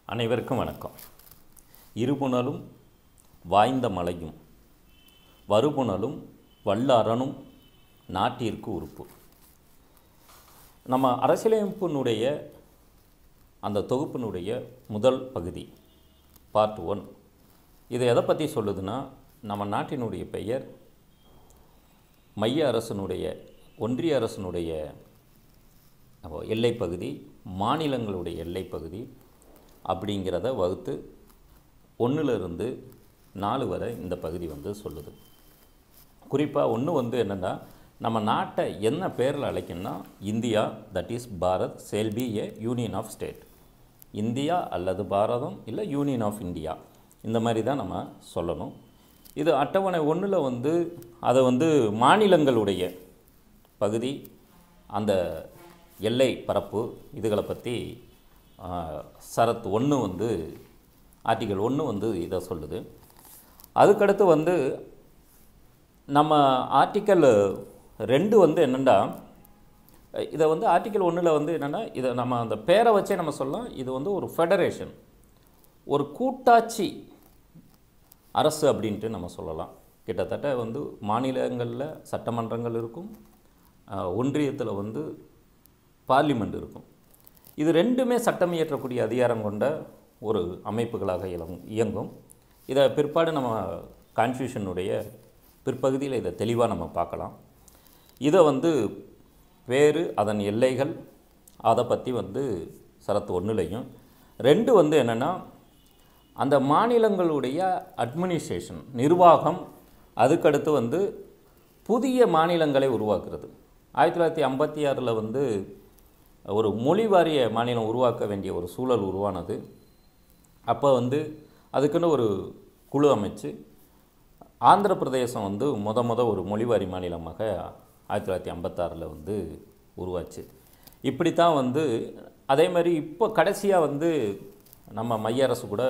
அனைவருக்கும் வணக்கம் இருபுணலும் வாய்ந்த மலையும் வருபுணலும் வல்லறனும் நாட்டிற்கு உறுப்பு நம்ம அரசியலமைப்பினுடைய அந்த தொகுப்பினுடைய முதல் பகுதி பார்ட் ஒன் இது எதை பற்றி சொல்லுதுன்னா நம்ம நாட்டினுடைய பெயர் மைய அரசனுடைய ஒன்றிய அரசனுடைய அப்போ எல்லைப்பகுதி மாநிலங்களுடைய எல்லைப்பகுதி அப்படிங்கிறத வகுத்து ஒன்றிலிருந்து நாலு வரை இந்த பகுதி வந்து சொல்லுது குறிப்பாக ஒன்று வந்து என்னென்னா நம்ம நாட்டை என்ன பேரில் அழைக்கணும்னா India that is Bharat shall be a union of state India அல்லது பாரதம் இல்லை யூனியன் ஆஃப் இந்தியா இந்த மாதிரி தான் நம்ம சொல்லணும் இது அட்டவணை ஒன்றில் வந்து அதை வந்து மாநிலங்களுடைய பகுதி அந்த எல்லை பரப்பு இதுகளை பற்றி சரத் ஒன்று வந்து ஆர்டிகல் ஒன்று வந்து இதை சொல்லுது அதுக்கடுத்து வந்து நம்ம ஆர்டிக்கல் ரெண்டு வந்து என்னென்னா இதை வந்து ஆர்டிக்கல் ஒன்றில் வந்து என்னென்னா இதை நம்ம அந்த பேரை வச்சே நம்ம சொல்லலாம் இது வந்து ஒரு ஃபெடரேஷன் ஒரு கூட்டாட்சி அரசு அப்படின்ட்டு நம்ம சொல்லலாம் கிட்டத்தட்ட வந்து மாநிலங்களில் சட்டமன்றங்கள் இருக்கும் ஒன்றியத்தில் வந்து பார்லிமெண்ட் இருக்கும் இது ரெண்டுமே சட்டம் இயற்றக்கூடிய அதிகாரம் கொண்ட ஒரு அமைப்புகளாக இயங்கும் இயங்கும் இதை பிற்பாடு நம்ம கான்ஸ்டியூஷனுடைய பிற்பகுதியில் இதை தெளிவாக நம்ம பார்க்கலாம் இதை வந்து வேறு அதன் எல்லைகள் அதை பற்றி வந்து சரத்து ஒன்றுலையும் ரெண்டு வந்து என்னென்னா அந்த மாநிலங்களுடைய அட்மினிஸ்ட்ரேஷன் நிர்வாகம் அதுக்கடுத்து வந்து புதிய மாநிலங்களை உருவாக்குறது ஆயிரத்தி தொள்ளாயிரத்தி ஐம்பத்தி ஆறில் வந்து ஒரு மொழி வாரிய மாநிலம் உருவாக்க வேண்டிய ஒரு சூழல் உருவானது அப்போ வந்து அதுக்குன்னு ஒரு குழு அமைச்சு ஆந்திர பிரதேசம் வந்து முத முத ஒரு மொழிவாரி மாநிலமாக ஆயிரத்தி தொள்ளாயிரத்தி ஐம்பத்தாறில் வந்து உருவாச்சு இப்படி தான் வந்து அதே மாதிரி இப்போ கடைசியாக வந்து நம்ம மைய அரசு கூட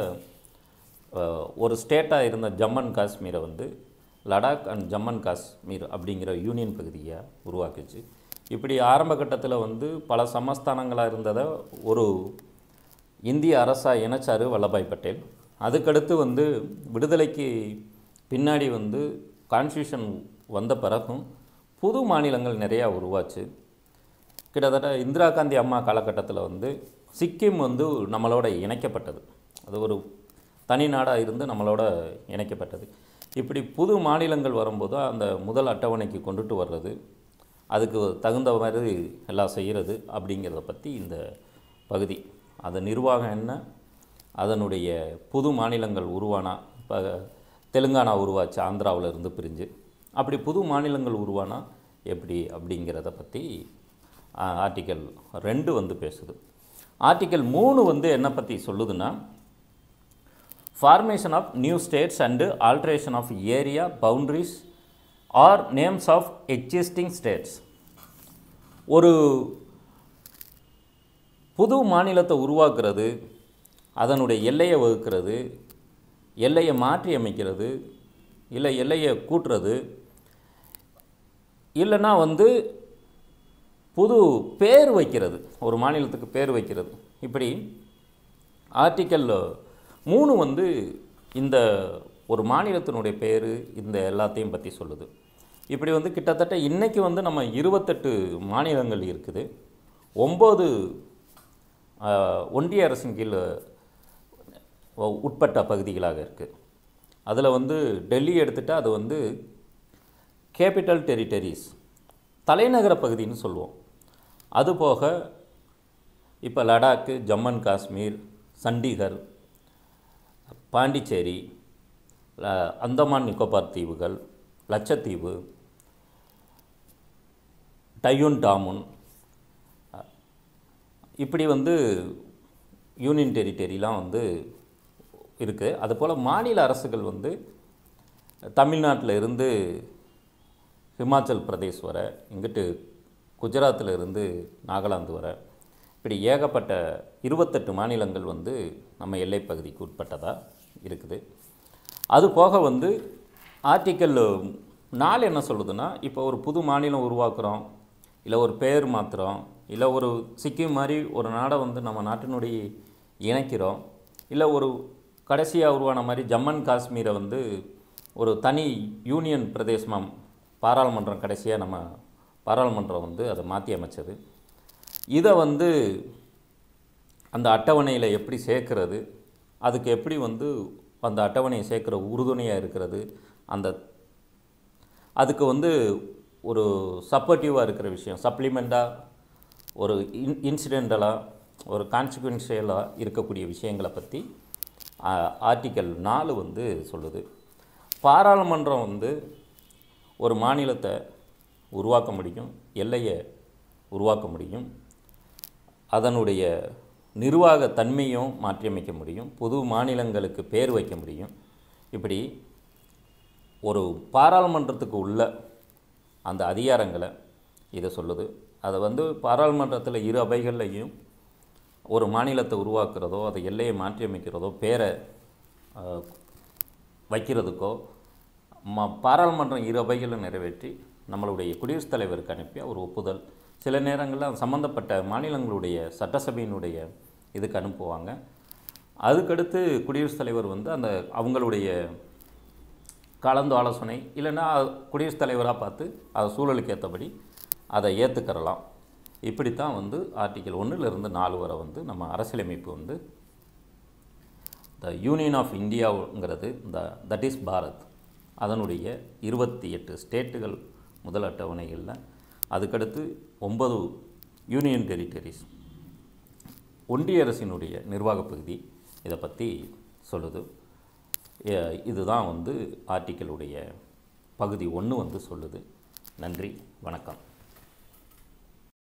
ஒரு ஸ்டேட்டாக இருந்த ஜம்மு அண்ட் காஷ்மீரை வந்து லடாக் அண்ட் ஜம்மு அண்ட் காஷ்மீர் அப்படிங்கிற யூனியன் பகுதியை உருவாக்குச்சு இப்படி ஆரம்ப கட்டத்தில் வந்து பல சமஸ்தானங்களாக இருந்ததை ஒரு இந்திய அரசாக இணைச்சார் வல்லபாய் பட்டேல் அதுக்கடுத்து வந்து விடுதலைக்கு பின்னாடி வந்து கான்ஸ்டியூஷன் வந்த பிறகும் புது மாநிலங்கள் நிறையா உருவாச்சு கிட்டத்தட்ட இந்திரா காந்தி அம்மா காலகட்டத்தில் வந்து சிக்கிம் வந்து நம்மளோட இணைக்கப்பட்டது அது ஒரு தனி நாடாக இருந்து நம்மளோட இணைக்கப்பட்டது இப்படி புது மாநிலங்கள் வரும்போது அந்த முதல் அட்டவணைக்கு கொண்டுட்டு வர்றது அதுக்கு தகுந்த மாதிரி எல்லாம் செய்கிறது அப்படிங்கிறத பற்றி இந்த பகுதி அது நிர்வாகம் என்ன அதனுடைய புது மாநிலங்கள் உருவானா இப்போ தெலுங்கானா உருவாச்சு ஆந்திராவில் இருந்து பிரிஞ்சு அப்படி புது மாநிலங்கள் உருவானா எப்படி அப்படிங்கிறத பற்றி ஆர்டிக்கல் ரெண்டு வந்து பேசுது ஆர்டிக்கல் மூணு வந்து என்ன பற்றி சொல்லுதுன்னா formation of new states and alteration of area boundaries or names of existing states ஒரு புது மாநிலத்தை உருவாக்குறது அதனுடைய எல்லையை வகுக்கிறது எல்லையை மாற்றி அமைக்கிறது இல்லை எல்லையை கூட்டுறது இல்லைன்னா வந்து புது பேர் வைக்கிறது ஒரு மாநிலத்துக்கு பேர் வைக்கிறது இப்படி ஆர்டிக்கல் மூணு வந்து இந்த ஒரு மாநிலத்தினுடைய பேர் இந்த எல்லாத்தையும் பற்றி சொல்லுது இப்படி வந்து கிட்டத்தட்ட இன்றைக்கி வந்து நம்ம இருபத்தெட்டு மாநிலங்கள் இருக்குது ஒம்பது ஒன்றிய அரசின் கீழ் உட்பட்ட பகுதிகளாக இருக்குது அதில் வந்து டெல்லி எடுத்துட்டால் அது வந்து கேபிட்டல் டெரிட்டரிஸ் தலைநகர பகுதின்னு சொல்லுவோம் அதுபோக இப்போ லடாக்கு ஜம்மு அண்ட் காஷ்மீர் சண்டிகர் பாண்டிச்சேரி அந்தமான் நிக்கோபார் தீவுகள் லட்சத்தீவு டையூன் டாமுன் இப்படி வந்து யூனியன் டெரிட்டரிலாம் வந்து இருக்குது அதுபோல் மாநில அரசுகள் வந்து தமிழ்நாட்டில் இருந்து ஹிமாச்சல் பிரதேஷ் வர இங்கிட்டு குஜராத்தில் இருந்து நாகாலாந்து வர இப்படி ஏகப்பட்ட இருபத்தெட்டு மாநிலங்கள் வந்து நம்ம எல்லைப்பகுதிக்கு உட்பட்டதாக இருக்குது அது போக வந்து ஆர்டிக்கல் நாலு என்ன சொல்லுதுன்னா இப்போ ஒரு புது மாநிலம் உருவாக்குறோம் இல்லை ஒரு பேர் மாற்றுறோம் இல்லை ஒரு சிக்கிம் மாதிரி ஒரு நாடை வந்து நம்ம நாட்டினுடைய இணைக்கிறோம் இல்லை ஒரு கடைசியாக உருவான மாதிரி ஜம்மன் காஷ்மீரை வந்து ஒரு தனி யூனியன் பிரதேசமாக பாராளுமன்றம் கடைசியாக நம்ம பாராளுமன்றம் வந்து அதை மாற்றி அமைச்சது இதை வந்து அந்த அட்டவணையில் எப்படி சேர்க்கறது அதுக்கு எப்படி வந்து அந்த அட்டவணையை சேர்க்குற உறுதுணையாக இருக்கிறது அந்த அதுக்கு வந்து ஒரு சப்போர்ட்டிவாக இருக்கிற விஷயம் சப்ளிமெண்ட்டாக ஒரு இன் இன்சிடெண்டலாக ஒரு கான்சிக்வன்ஷியலாக இருக்கக்கூடிய விஷயங்களை பற்றி ஆர்டிக்கல் நாலு வந்து சொல்லுது பாராளுமன்றம் வந்து ஒரு மாநிலத்தை உருவாக்க முடியும் எல்லையை உருவாக்க முடியும் அதனுடைய நிர்வாக தன்மையும் மாற்றியமைக்க முடியும் புது மாநிலங்களுக்கு பேர் வைக்க முடியும் இப்படி ஒரு பாராளுமன்றத்துக்கு உள்ள அந்த அதிகாரங்களை இதை சொல்லுது அதை வந்து பாராளுமன்றத்தில் இரு அவைகள்லையும் ஒரு மாநிலத்தை உருவாக்குறதோ அதை எல்லையை மாற்றியமைக்கிறதோ பேரை அஹ், வைக்கிறதுக்கோ ம பாராளுமன்றம் இரு அவைகளும் நிறைவேற்றி நம்மளுடைய குடியரசுத் தலைவருக்கு அனுப்பி ஒரு ஒப்புதல் சில நேரங்களில் சம்மந்தப்பட்ட மாநிலங்களுடைய சட்டசபையினுடைய இதுக்கு அனுப்புவாங்க அதுக்கடுத்து குடியரசுத் தலைவர் வந்து அந்த அவங்களுடைய கலந்து ஆலோசனை இல்லைன்னா குடியரசுத் தலைவராக பார்த்து அதை சூழலுக்கு ஏற்றபடி அதை ஏற்றுக்கறலாம் இப்படித்தான் வந்து ஆர்டிக்கல் ஒன்றிலிருந்து நாலு வரை வந்து நம்ம அரசியலமைப்பு வந்து த யூனியன் ஆஃப் இந்தியாங்கிறது த தட் இஸ் பாரத் அதனுடைய இருபத்தி எட்டு ஸ்டேட்டுகள் முதல் அட்டவணைகளில் அதுக்கடுத்து ஒன்பது யூனியன் டெரிட்டரிஸ் ஒன்றிய அரசினுடைய நிர்வாகப் பகுதி இதை பற்றி சொல்லுது எ- இதுதான் வந்து ஆர்டிக்கலுடைய பகுதி ஒன்று வந்து சொல்லுது நன்றி வணக்கம்